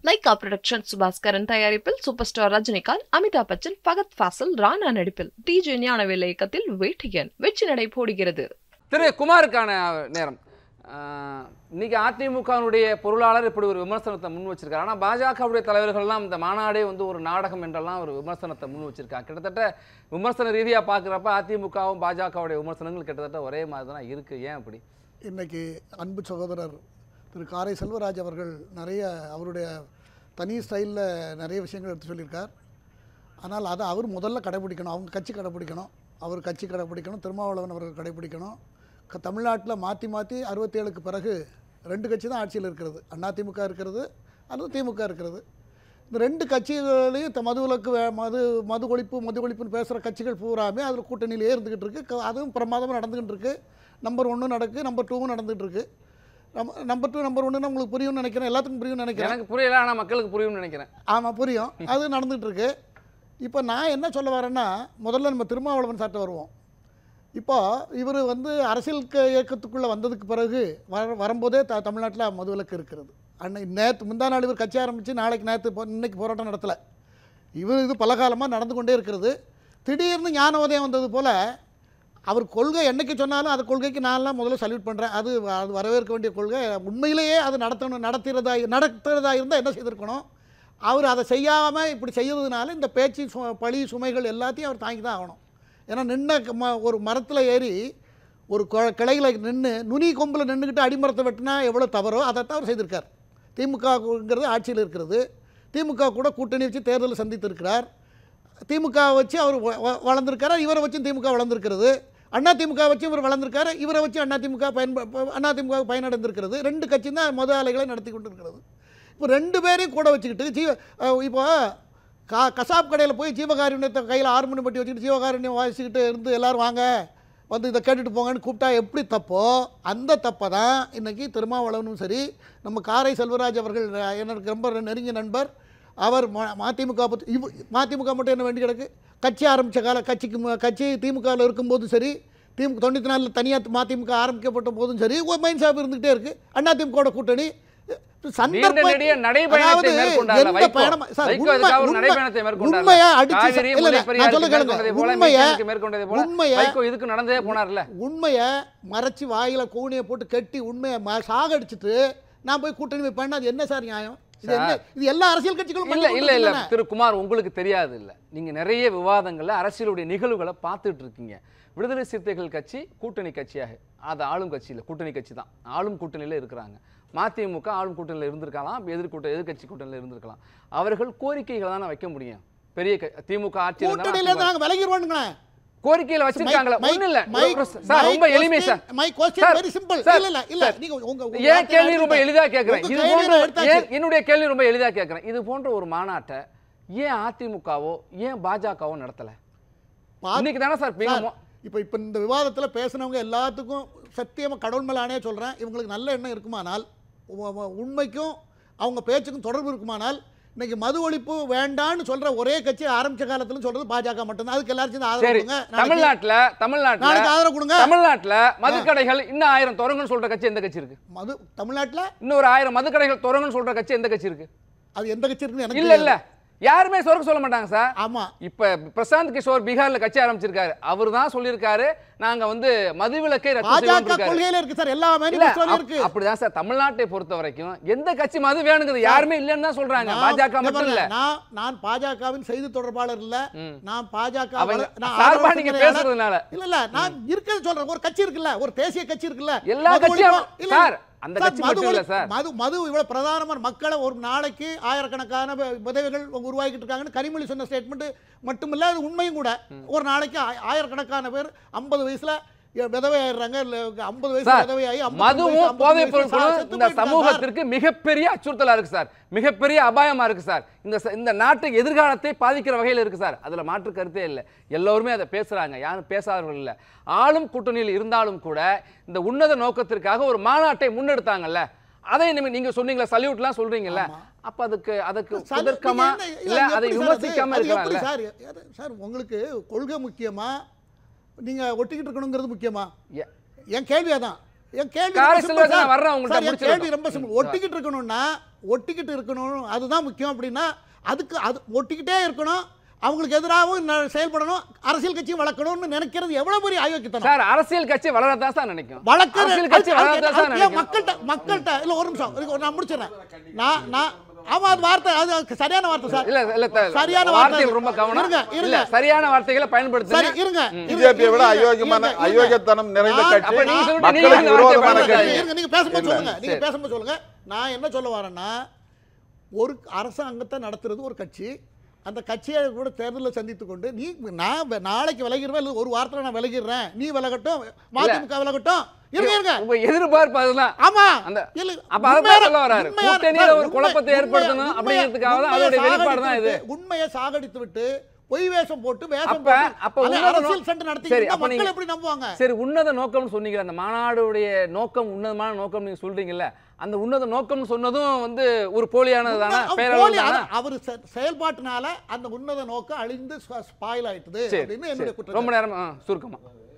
Lyca production Subaskaran தயாரிப்பில் super star Rajinikanth Amitabh Bachchan Fahadh Faasil Rana நடிப்பில் TJ Gnanavel இயக்கத்தில் வேட்டியன் வெற்றி நடை போடுகிறது திரு குமாருக்கான நேரம் ஆஹ், இன்னைக்கு அதிமுகவினுடைய பொருளாளர் இப்படி ஒரு விமர்சனத்தை முன் வச்சிருக்காரு ஆனால் பாஜகவுடைய தலைவர்கள்லாம் இந்த மாநாடே வந்து ஒரு நாடகம் என்றெல்லாம் ஒரு விமர்சனத்தை முன் வச்சிருக்காங்க கிட்டத்தட்ட விமர்சன ரீதியாக பார்க்குறப்ப அதிமுகவும் பாஜகவுடைய விமர்சனங்கள் கிட்டத்தட்ட ஒரே மாதிரி தான் இருக்குது ஏன் அப்படி இன்னைக்கு அன்பு சகோதரர் திரு காரை செல்வராஜ் அவர்கள் நிறைய அவருடைய தனி ஸ்டைலில் நிறைய விஷயங்கள் எடுத்து சொல்லியிருக்கார் ஆனால் அதை அவர் முதல்ல கடைபிடிக்கணும் அவங்க கட்சி கடைபிடிக்கணும் அவர் கட்சி கடைபிடிக்கணும் திருமாவளவன் அவர்கள் கடைபிடிக்கணும் க தமிழ்நாட்டில் மாற்றி மாற்றி அறுபத்தேழுக்கு பிறகு ரெண்டு கட்சி தான் ஆட்சியில் இருக்கிறது அதிமுக இருக்கிறது அல்லது திமுக இருக்கிறது இந்த ரெண்டு கட்சிகளையும் த- மதுவிலக்கு வே- மது மது ஒழிப்பு மது ஒழிப்புன்னு பேசுகிற கட்சிகள் பூராமே அதில் கூட்டணியிலே இருந்துக்கிட்டு இருக்கு க- அதுவும் பிரமாதமாக நடந்துக்கிட்டு இருக்கு நம்பர் ஒன்றும் நடக்கு நம்பர் டூவும் நடந்துகிட்டு இருக்கு நம்ம நம்பர் டூ நம்பர் ஒன்றுன்னு உங்களுக்கு புரியும்னு நினைக்கிறேன் எல்லாத்துக்கும் புரியும்னு நினைக்கிறேன் எனக்கு புரியல ஆனால் மக்களுக்கு புரியும்னு நினைக்கிறேன் ஆமாம் புரியும் அது நடந்துகிட்டு இருக்கு இப்போ நான் என்ன சொல்ல வரேன்னா முதல்ல நம்ம திருமாவளவன் சார்ட்ட வருவோம் இப்போ இவர் வந்து அரசியல் க- இயக்கத்துக்குள்ளே வந்ததுக்கு பிறகு வர வரும்போதே த தமிழ்நாட்டில் மதுவிலக்கு இருக்கிறது அன்னை நேற்று முந்தா நாள் இவர் கட்சி ஆரம்பித்து நாளைக்கு நேற்று போ இன்னைக்கு போராட்டம் நடத்தலை இவர் இது பல காலமாக நடந்து கொண்டே இருக்கிறது திடீர்னு ஞான உதயம் வந்தது போல் அவர் கொள்கை என்னைக்கு சொன்னாலும் அது கொள்கைக்கு நான்லாம் முதல்ல சல்யூட் பண்ணுறேன் அது அது வரவேற்க வேண்டிய கொள்கை உண்மையிலேயே அது நடத்தணும் நடத்துகிறதா நடத்துகிறதா இருந்தால் என்ன செய்திருக்கணும் அவர் அதை செய்யாமல் இப்படி செய்யறதுனால இந்த பேச்சு சு பழி சுமைகள் எல்லாத்தையும் அவர் தாங்கி தான் ஆகணும் ஏன்னா நின்ன க- ம ஒரு மரத்தில் ஏறி ஒரு கொ- கிளையில நின்று நுனி கொம்பில் நின்றுக்கிட்டு அடிமரத்தை வெட்டினா எவ்வளோ தவறோ அதைத்தான் அவர் செய்திருக்கார் திமுகங்கிறது ஆட்சியில் இருக்கிறது திமுக கூட கூட்டணி வச்சு தேர்தலை சந்தித்திருக்கிறார் திமுக வச்சு அவர் வ- வ- வளர்ந்திருக்காரு இவரை வச்சும் திமுக வளர்ந்திருக்கிறது அண்ணா திமுக வச்சு இவர் வளர்ந்திருக்காரு இவரை வச்சு அண்ணா திமுக பயன்ப அண்ணா திமுக பயனடைந்திருக்கிறது ரெண்டு கட்சி தான் மது ஆலைகளை நடத்தி கொண்டிருக்கிறது இப்போ ரெண்டு பேரையும் கூட வச்சுக்கிட்டு ஜீவ அஹ் இப்போ கா கசாப் கடையில் போய் ஜீவகாருண்யத்தை கையில் ஆறு மணி பட்டி வச்சுக்கிட்டு ஜீவகாருண்யம் வாசிக்கிட்டு இருந்து எல்லாரும் வாங்க வந்து இதை கேட்டுட்டு போங்கன்னு கூப்பிட்டா எப்படி தப்போ அந்த தப்பை தான் இன்றைக்கி திருமாவளவனும் சரி நம்ம காரை செல்வராஜ் அவர்கள் அஹ், எனக்கு ரொம்ப நெருங்கிய நண்பர் அவர் ம- மதிமுக பற்றி இவ் மதிமுக மட்டும் என்ன வேண்டி கிடக்கு கட்சி ஆரம்பித்த கால கட்சிக்கு மு- கட்சி திமுகவில் இருக்கும்போதும் சரி திமுக தொண்ணூற்றி நாலில் தனியாக மதிமுக ஆரம்பிக்கப்பட்ட போதும் சரி ஒரு மைண்ட் ஷாப் இருந்துகிட்டே இருக்குது அண்ணா திமுகவோட கூட்டணி சந்தர்ப்ப- நெடிய நடைபயணத்தை அதாவது மேற்கொண்டார்ல எந்த வைகோ. பயணம் சார், வைகோ உண்மை- அதுக்காக ஒரு உண்மை- நடைபயணத்தை மேற்கொண்டார்ல. உண்மையை அடிச்சு காவிரி, இல்ல, இல்ல, முல்லை நான் பெரியாருக்கு சொல்ல கேளுங்க. மேற்கொண்டதை போல, உண்மையை- மீத்தேனுக்கு மேற்கொண்டதை போல, உண்மையை- வைகோ இதுக்கு நடந்தே போனார்ல உண்மையை மறைச்சி வாயில கூனியை போட்டு கட்டி உண்மையை ம- சாகடிச்சிட்டு நான் போய் கூட்டணி வைப்பேன்னா அது என்ன சார் நியாயம் இது என்ன இது எல்லா அரசியல் கட்சிகளும் இல்ல பண்ணி இல்ல இல்ல கொண்டிருக்கின்றன. திரு குமார் உங்களுக்கு தெரியாது இல்ல நீங்க நிறைய விவாதங்கள்ல அரசியலுடைய நிகழ்வுகளை பார்த்துட்டு இருக்கீங்க விடுதலை சிறுத்தைகள் கட்சி கூட்டணி கட்சியாக அது ஆளும் கட்சி இல்ல கூட்டணி கட்சி தான் ஆளும் கூட்டணியில இருக்கிறாங்க மதிமுக ஆளும் கூட்டணியில இருந்திருக்கலாம் எதிர்கூட்ட எதிர்க்கட்சி கூட்டணியில இருந்திருக்கலாம் அவர்கள் கோரிக்கைகளை தானே வைக்க முடியும் பெரிய க- திமுக ஆட்சியில் கூட்டணியில இருந்தாலும் இருந்து நாங்க விலகிடுவோம்ங்களேன் கோரிக்கையில வச்சிருக்காங்களா My- ஒண்ணு இல்ல my- சார் my ரொம்ப எளிமை question- sir my question sir, very simple. Sir, இல்ல, இல்ல, இல்ல, சார். நீங்க உங்க- உங்க ஏன் வார்த்தையை கேள்வி ரொம்ப எடுத்துட்டேன். எளிதா கேட்கிறேன் உங்க இது கேள்வியை போன்ற எடுத்தாச்சு. ஏன் என்னுடைய கேள்வி ரொம்ப எளிதா கேட்கிறேன் இது போன்ற ஒரு மாநாட்டை ஏன் அதிமுகவோ ஏன் பாஜகவோ நடத்தல பா- இன்னைக்கு தானே சார் சார், பிங்க இப்ப இப்ப இந்த விவாதத்துல பேசினவங்க எல்லாத்துக்கும் சத்தியமா கடவுள் மேல ஆணையா சொல்றேன் இவங்களுக்கு நல்ல எண்ணம் இருக்குமானால் உ- உ- உண்மைக்கும் அவங்க பேச்சுக்கும் தொடர்பு இருக்குமானால் இன்னைக்கு மது ஒழிப்பு வேண்டான்னு சொல்ற ஒரே கட்சி ஆரம்பிச்ச காலத்துல சொல்றது பாஜக மட்டும்தான் அதுக்கு எல்லாரும் சேர்ந்து ஆதரவு சரி கொடுங்க நாளைக்கு- தமிழ்நாட்டுல தமிழ்நாட்டுல நாளைக்கு ஆதரவு கொடுங்க தமிழ்நாட்டுல மதுக்கடைகள் இன்னும் ஆயிரம் தொடங்குன்னு சொல்ற கட்சி எந்த கட்சி இருக்கு மது தமிழ்நாட்டுல இன்னும் ஒரு ஆயிரம் மதுக்கடைகள் தொடங்குன்னு சொல்ற கட்சி எந்த கட்சி இருக்கு அது எந்த கட்சி இருக்குன்னு எனக்கு இல்ல இல்ல தெரியாது. யாருமே சொர்க்க சொல்ல மாட்டாங்க சார் ஆமா இப்ப பிரசாந்த் கிஷோர் பீகார்ல கட்சி ஆரம்பிச்சிருக்காரு அவர் தான் சொல்லியிருக்காரு நாங்க வந்து மதுவிலக்கை ரத்து செய்வோம்னு பாஜக இருக்காரு. கொள்கையில இருக்கு சார் எல்லா இல்ல மேனிஃபெஸ்டோலயும் அப்- இருக்கு அப்படிதான் சார் தமிழ்நாட்டை பொறுத்த வரைக்கும் எந்த கட்சி மது வேணுங்கிறது யாருமே இல்லைன்னு தான் சொல்றாங்க நான் பாஜக இங்க மட்டும் பாருங்க, இல்ல நான் நான் பாஜகவின் செய்தி தொடர்பாளர் இல்ல ம். நான் பாஜக அவங்க வள- நான் சார்பா ஆதரவு நீங்க தெரிவிக்கிறேன். பேசுறதுனால இல்ல இல்ல நான் இருக்கிறது சொல்றேன் ஒரு கட்சி இருக்குல்ல ஒரு தேசிய கட்சி இருக்குல்ல எல்லா மது கட்சியும் ஒழிப்பு- இல்ல, சார், அந்த சார், கட்சி மது மட்டும் இல்ல ஒழி- சார். மது மது இவ்வளவு பிரதானமான மக்களை ஒரு நாளைக்கு ஆயிரக்கணக்கான வ- விதவைகள் உருவாக்கிட்டு இருக்காங்கன்னு கனிமொழி சொன்ன ஸ்டேட்மெண்ட் மட்டுமில்ல அது உண்மையும் கூட ஒரு நாளைக்கு ஆய- ஆயிரக்கணக்கான பேர் ஐம்பது வயசுல எ- விதவை ஆயிடுறாங்க ஐம்பது வயசு சார் விதவையாகி 50 வயசு, மதுவும் 50 போதைப் வயசு பொருட்களும் செத்து இந்த போயிட்டு இருக்காங்க சார். சமூகத்திற்கு மிகப்பெரிய அச்சுறுத்தலா இருக்கு சார் மிகப்பெரிய அபாயமா இருக்கு சார் இந்த ச- இந்த நாட்டு எதிர்காலத்தை பாதிக்கிற வகையில் இருக்கு சார் அதுல மாற்று கருத்தே இல்லை எல்லோருமே அதை பேசுறாங்க யாரும் பேசாதவர்கள் இல்லை ஆளும் கூட்டணியில் இருந்தாலும் கூட இந்த உன்னத நோக்கத்திற்காக ஒரு மாநாட்டை முன்னெடுத்தாங்கல்ல அதை நீங்க- நீங்க சொன்னீங்களா சல்யூட்லாம் சொல்றீங்கல்ல அப்ப அதுக்கு அதுக்கு சார், குதர்க்கமா நீங்க என்ன- இல்ல அது அதை எப்படி சார் விமர்சிக்காம அது? அது எப்படி இருக்கலாம்ல சார் அது- சார் உங்களுக்கு கொள்கை முக்கியமா நீங்க ஒட்டிக்கிட்டு இருக்கணுங்கிறது முக்கியமா ஏ- என் கேள்வி அதான் என் கேள்வி காரை ரொம்ப simple செல்வராஜ் சார். நான் வர்றேன் உங்கள்ட்ட சார், என் முடிச்சிடணும். கேள்வி ரொம்ப சிம்பிள் ஒட்டிக்கிட்டு இருக்கணும்னா ஒட்டிக்கிட்டு இருக்கணும் அதுதான் முக்கியம் அப்படின்னா அதுக்கு அது ஒட்டிக்கிட்டே இருக்கணும் அவங்களுக்கு எதிராகவும் ந- செயல்படணும் அரசியல் கட்சி வளர்க்கணும்னு நினைக்கிறது எவ்வளவு பெரிய ஆயோக்கியத்தனம் சார் அரசியல் கட்சி வளரத்தான் சார் நினைக்கும் வழக்கு அரசியல் கட்சி வளரத்தான் சார் நினைக்கும் மக்கள்கிட்ட மக்கள்கிட்ட இல்ல ஒரு நிமிஷம் இருக்கு, நான் முடிச்சிடறேன் நான் நான் ஆமா அது வார்த்தை அது சரியான வார்த்தை சார் இல்ல இல்ல த- சரியான வார்த்தை வார்த்தைகள் ரொம்ப கவனம் இருங்க, இருங்க. இல்ல சரியான வார்த்தைகளை சரி பயன்படுத்துங்க இருங்க பிஜேபியை விட அயோக்கியமான அயோக்கியத்தனம் நிறைந்த நான் கட்சி அப்ப நீங்க சொல்லிட்டு நீங்க மக்களுக்கு அந்த விரோதமான வார்த்தையை கட்சி இருங்க நீங்க பேசும்போது இல்ல. சொல்லுங்க நீங்க சரி. பேசும்போது சொல்லுங்க நான் என்ன சொல்ல வரேன்னா ஒரு அரசாங்கத்தை நடத்துறது ஒரு கட்சி அந்த கட்சியை கூட தேர்தலில் சந்தித்து கொண்டு நீ நான் வெ- நாளைக்கு விலகிடுவேன் இல்லை ஒரு வாரத்தில் நான் விலகிடுறேன் நீ விலகட்டும் மதிமுக விலகட்டும் இருங்க இருங்க உங்க எதிர்பார்ப்பு அதுதான் ஆமா அந்த இல்ல, அப்ப அதான் உண்மையான- சொல்ல வராரு. உண்மையான- கூட்டணியில ஒரு உண்மை- குழப்பத்தை உண்மையை- ஏற்படுத்தணும் உண்மையை- அப்படிங்கிறதுக்காக தான் உண்மையை அதோட வெளிப்பாடு தான் இது. சாகடித்து உண்மையை சாகடித்து விட்டு பொய் வேஷம் போட்டு வேஷம் அப்ப போட்டு அப்ப அதை உன்னத அரசியல் நோ- சண்டை நடத்தி சரி, அப்ப மக்கள் நீங்க- எப்படி நம்புவாங்க சரி உன்னத நோக்கம்னு சொன்னீங்க அந்த மாநாடுடைய நோக்கம் உன்னதமான நோக்கம் நீங்க சொல்றீங்கல்ல அந்த உன்னத நோக்கம்னு சொன்னதும் வந்து ஒரு போலியானது தானே உண்மை- பேரளவு போலி, தானே அது- அவர் செ- செயல்பாட்டினால அந்த உன்னத நோக்கம் அழிந்து ஸ்பாயில் ஆயிட்டுது சரி அப்படின்னு என்னுடைய சரி. குற்றம் ரொம்ப நேரம் ஆ, சுருக்கமா